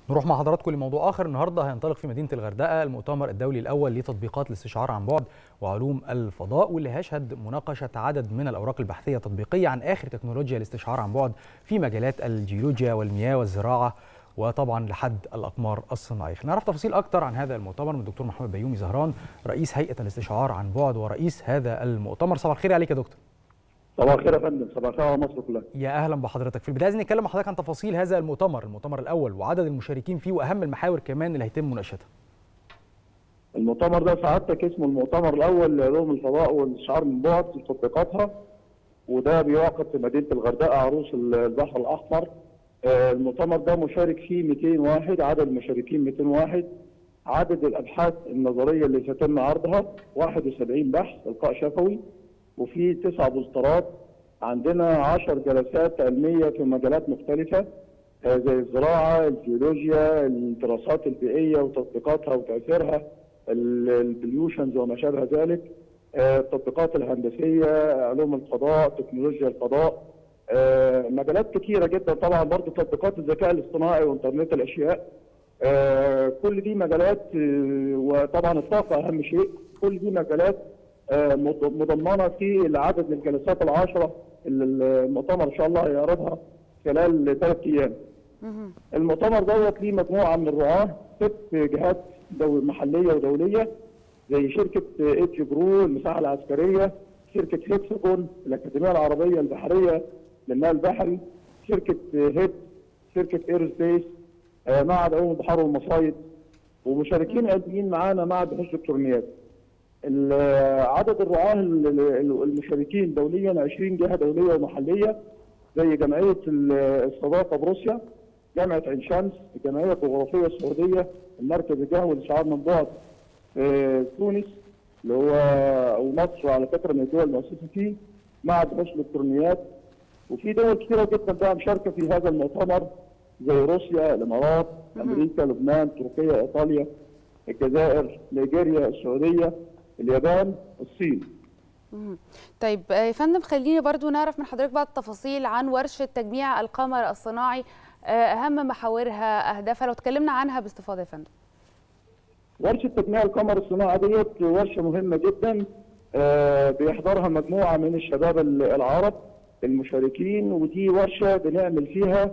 نروح مع حضراتكم لموضوع اخر النهارده هينطلق في مدينه الغردقه المؤتمر الدولي الاول لتطبيقات الاستشعار عن بعد وعلوم الفضاء واللي هيشهد مناقشه عدد من الاوراق البحثيه التطبيقيه عن اخر تكنولوجيا الاستشعار عن بعد في مجالات الجيولوجيا والمياه والزراعه وطبعا لحد الاقمار الصناعيه. نعرف تفاصيل اكثر عن هذا المؤتمر من الدكتور محمد بيومي زهران رئيس هيئه الاستشعار عن بعد ورئيس هذا المؤتمر. صباح الخير عليك يا دكتور. صباح الخير يا فندم صباح الخير على مصر كلها يا اهلا بحضرتك في البدايه عايزين نتكلم مع حضرتك عن تفاصيل هذا المؤتمر المؤتمر الاول وعدد المشاركين فيه واهم المحاور كمان اللي هيتم مناقشتها المؤتمر ده سعادتك اسمه المؤتمر الاول لعلوم الفضاء والاستشعار من بعد في تطبيقاتها وده بيعقد في مدينه الغردقه عروس البحر الاحمر المؤتمر ده مشارك فيه 200 واحد عدد المشاركين 200 واحد عدد الابحاث النظريه اللي سيتم عرضها 71 بحث القاء شفوي وفي تسع بوسترات عندنا 10 جلسات علميه في مجالات مختلفه زي الزراعه، الجيولوجيا، الدراسات البيئيه وتطبيقاتها وتاثيرها، البليوشنز وما شابه ذلك، التطبيقات الهندسيه، علوم الفضاء، تكنولوجيا الفضاء، مجالات كثيره جدا طبعا برضه تطبيقات الذكاء الاصطناعي وانترنت الاشياء. كل دي مجالات وطبعا الطاقه اهم شيء، كل دي مجالات مضمنه في العدد من الجلسات العشره اللي المؤتمر ان شاء الله هيعرضها خلال ثلاث ايام. المؤتمر دوت ليه مجموعه من الرعاه ست جهات دول محليه ودوليه زي شركه اتش برو المساحه العسكريه، شركه هيكساجون الاكاديميه العربيه البحريه للماء البحري، شركه هيد، شركه اير سبيس، معهد علوم البحار والمصايد ومشاركين علميين معانا معهد بحوث الالكترونيات. عدد الرعاة المشاركين دوليا 20 جهة دولية ومحلية زي جمعية الصداقة بروسيا جامعة عين شمس الجمعية الجغرافية السعودية المركز الجهوي للشعار من بعد تونس اللي هو ومصر على فكرة من الدول المؤسسة فيه معهد بحوث الالكترونيات وفي دول كثيرة جدا بقى مشاركة في هذا المؤتمر زي روسيا الامارات امريكا لبنان تركيا ايطاليا الجزائر نيجيريا السعوديه اليابان الصين طيب يا فندم خليني برضو نعرف من حضرتك بعض التفاصيل عن ورشة تجميع القمر الصناعي أهم محاورها أهدافها لو تكلمنا عنها باستفاضة يا فندم ورشة تجميع القمر الصناعي ديت ورشة مهمة جدا بيحضرها مجموعة من الشباب العرب المشاركين ودي ورشة بنعمل فيها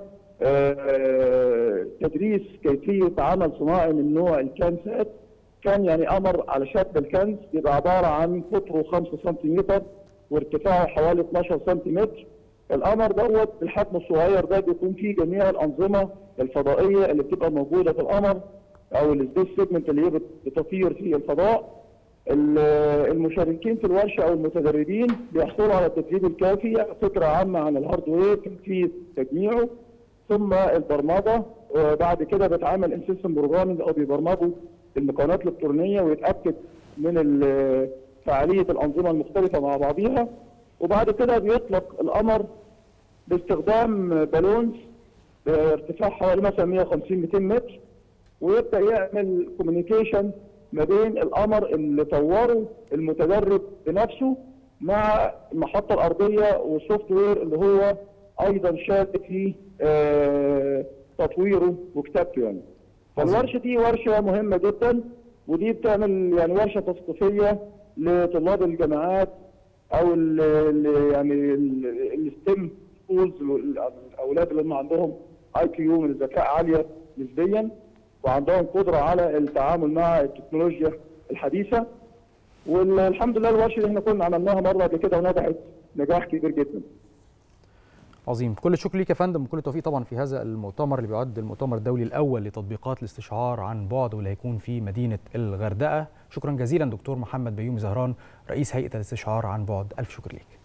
تدريس كيفية عمل صناعي من نوع الكانسات كان يعني قمر على شكل الكنز بيبقى عباره عن قطره 5 سم وارتفاعه حوالي 12 سم القمر دوت بالحجم الصغير ده بيكون فيه جميع الانظمه الفضائيه اللي بتبقى موجوده في القمر او السبيس سيجمنت اللي هي بتطير في الفضاء المشاركين في الورشه او المتدربين بيحصلوا على التدريب الكافي فكره عامه عن الهاردوير كيفيه تجميعه ثم البرمجه وبعد كده بيتعمل ان سيستم بروجرامنج او بيبرمجوا المكونات الالكترونيه ويتاكد من فعاليه الانظمه المختلفه مع بعضها وبعد كده بيطلق القمر باستخدام بالونز بارتفاع حوالي مثلا 150 200 متر ويبدا يعمل كوميونيكيشن ما بين القمر اللي طوره المتدرب بنفسه مع المحطه الارضيه والسوفت وير اللي هو ايضا شارك في تطويره وكتابته يعني. فالورشه دي ورشه مهمه جدا ودي بتعمل يعني ورشه تثقيفيه لطلاب الجامعات او ال يعني الستيم سكولز الاولاد اللي هم عندهم اي كيو من الذكاء عاليه نسبيا وعندهم قدره على التعامل مع التكنولوجيا الحديثه والحمد لله الورشه اللي احنا كنا عملناها مره قبل كده ونجحت نجاح كبير جدا. عظيم كل الشكر ليك يا فندم وكل التوفيق طبعا في هذا المؤتمر اللي بيعد المؤتمر الدولي الاول لتطبيقات الاستشعار عن بعد واللي هيكون في مدينه الغردقه شكرا جزيلا دكتور محمد بيومي زهران رئيس هيئه الاستشعار عن بعد الف شكر ليك